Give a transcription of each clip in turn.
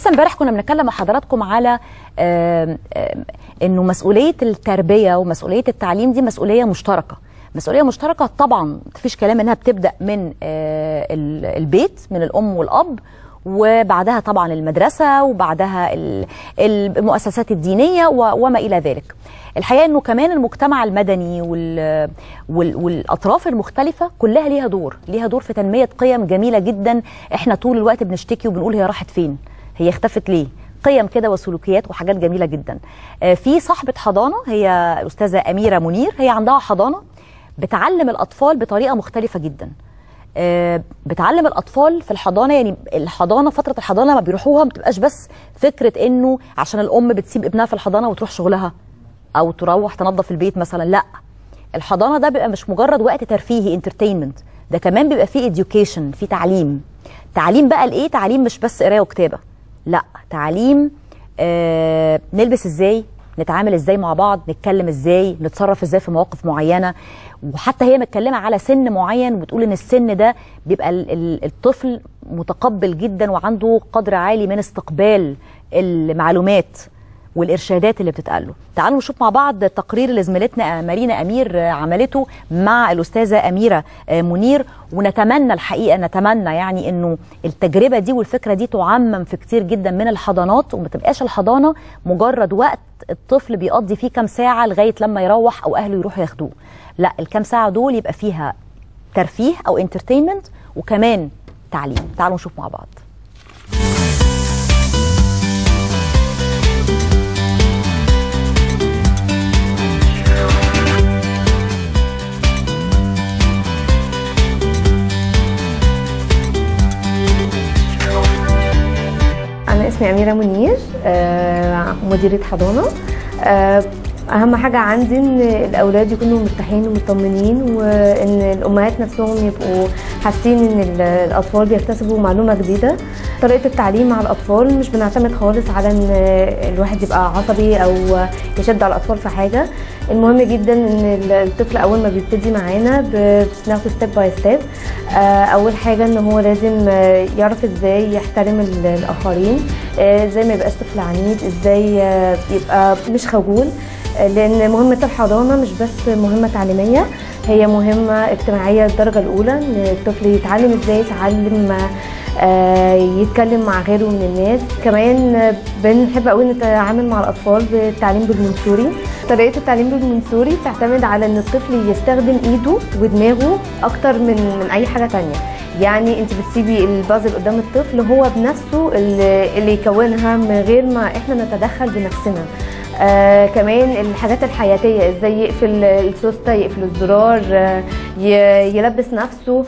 لسه امبارح كنا بنتكلم مع حضراتكم على آم، آم، انه مسؤوليه التربيه ومسؤوليه التعليم دي مسؤوليه مشتركه مسؤوليه مشتركه طبعا مفيش كلام انها بتبدا من آه، ال- البيت من الام والاب وبعدها طبعا المدرسه وبعدها ال- المؤسسات الدينيه و- وما الى ذلك الحقيقه انه كمان المجتمع المدني وال... وال... والاطراف المختلفه كلها ليها دور ليها دور في تنميه قيم جميله جدا احنا طول الوقت بنشتكي وبنقول هي راحت فين هي اختفت ليه قيم كده وسلوكيات وحاجات جميله جدا آه، في صاحبه حضانه هي الاستاذه اميره منير هي عندها حضانه بتعلم الاطفال بطريقه مختلفه جدا آه، بتعلم الاطفال في الحضانه يعني الحضانه فتره الحضانه ما بيروحوها ما بتبقاش بس فكره انه عشان الام بتسيب ابنها في الحضانه وتروح شغلها او تروح تنظف البيت مثلا لا الحضانه ده بيبقى مش مجرد وقت ترفيهي انترتينمنت ده كمان بيبقى فيه education في تعليم تعليم بقى لايه تعليم مش بس قرايه وكتابه لا تعليم آه نلبس ازاي نتعامل ازاي مع بعض نتكلم ازاي نتصرف ازاي في مواقف معينه وحتى هي متكلمه على سن معين وبتقول ان السن ده بيبقى ال- ال- الطفل متقبل جدا وعنده قدر عالي من استقبال المعلومات والارشادات اللي بتتقال له تعالوا نشوف مع بعض تقرير اللي زميلتنا مارينا امير عملته مع الاستاذه اميره منير ونتمنى الحقيقه نتمنى يعني انه التجربه دي والفكره دي تعمم في كتير جدا من الحضانات وما تبقاش الحضانه مجرد وقت الطفل بيقضي فيه كام ساعه لغايه لما يروح او اهله يروحوا ياخدوه لا الكام ساعه دول يبقى فيها ترفيه او انترتينمنت وكمان تعليم تعالوا نشوف مع بعض أنا اسمي أميرة منير آه، مديرة حضانة آه، أهم حاجة عندي إن الأولاد يكونوا مرتاحين ومطمنين وإن الأمهات نفسهم يبقوا حاسين إن ال- الأطفال بيكتسبوا معلومة جديدة طريقة التعليم مع الأطفال مش بنعتمد خالص على إن الواحد يبقى عصبي أو يشد على الأطفال في حاجة المهم جدا إن الطفل أول ما بيبتدي معانا ب- بناخده ستيب باي ستيب أول حاجة إن هو لازم آه، يعرف إزاي يحترم ال- الآخرين آه، ازاي ما يبقاش طفل عنيد ازاي آه، يبقى مش خجول آه، لان مهمه الحضانه مش بس مهمه تعليميه هي مهمه اجتماعيه الدرجه الاولى ان الطفل يتعلم ازاي يتعلم آه، يتكلم مع غيره من الناس كمان آه، بنحب قوي نتعامل مع الاطفال بالتعليم بالمنصوري طريقه التعليم بالمنصوري بتعتمد على ان الطفل يستخدم ايده ودماغه اكتر من من اي حاجه تانية يعني انت بتسيبي البازل قدام الطفل هو بنفسه اللي, اللي يكونها من غير ما احنا نتدخل بنفسنا آه كمان الحاجات الحياتيه ازاي يقفل السوسته يقفل الزرار آه ي- يلبس نفسه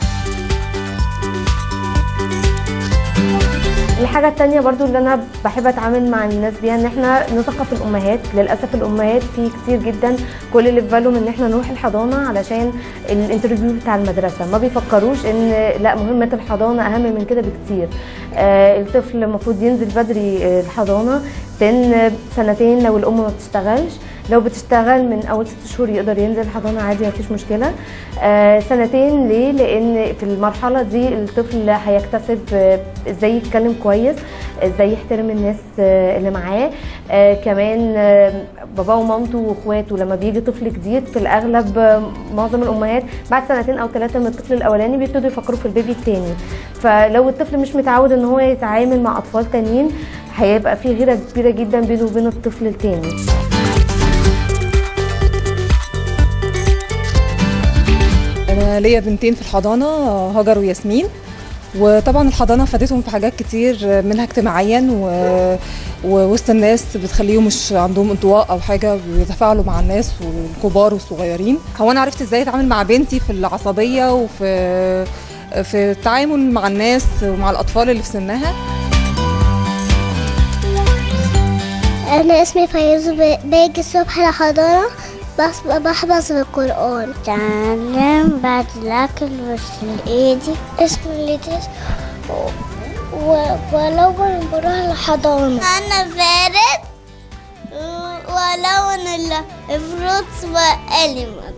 الحاجة التانية برضو اللي أنا بحب أتعامل مع الناس بيها إن إحنا نثقف الأمهات للأسف الأمهات في كتير جدا كل اللي في بالهم إن إحنا نروح الحضانة علشان الانترفيو بتاع المدرسة ما بيفكروش إن لا مهمة الحضانة أهم من كده بكتير آه الطفل المفروض ينزل بدري آه، الحضانة سن سنتين لو الأم ما بتشتغلش لو بتشتغل من اول ست شهور يقدر ينزل الحضانه عادي مفيش مشكله آه سنتين ليه لان في المرحله دي الطفل هيكتسب آه، ازاي يتكلم كويس ازاي يحترم الناس آه، اللي معاه آه كمان آه، باباه ومامته واخواته لما بيجي طفل جديد في الاغلب آه، معظم الامهات بعد سنتين او ثلاثه من الطفل الاولاني بيبتدوا يفكروا في البيبي التاني فلو الطفل مش متعود ان هو يتعامل مع اطفال تانيين هيبقى في غيره كبيره جدا بينه وبين الطفل التاني انا ليا بنتين في الحضانه هاجر وياسمين وطبعا الحضانه فادتهم في حاجات كتير منها اجتماعيا و... ووسط الناس بتخليهم مش عندهم انطواء او حاجه بيتفاعلوا مع الناس والكبار والصغيرين هو انا عرفت ازاي اتعامل مع بنتي في العصبيه وفي في التعامل مع الناس ومع الاطفال اللي في سنها أنا اسمي فيروز ب- باجي الصبح الحضانة بس بحفظ القرآن تعلم بعد الأكل وغسل إيدي اسمي ليتيس و- ولو أنا بروح الحضانة أنا بارد ولون الفروتس وإليمنت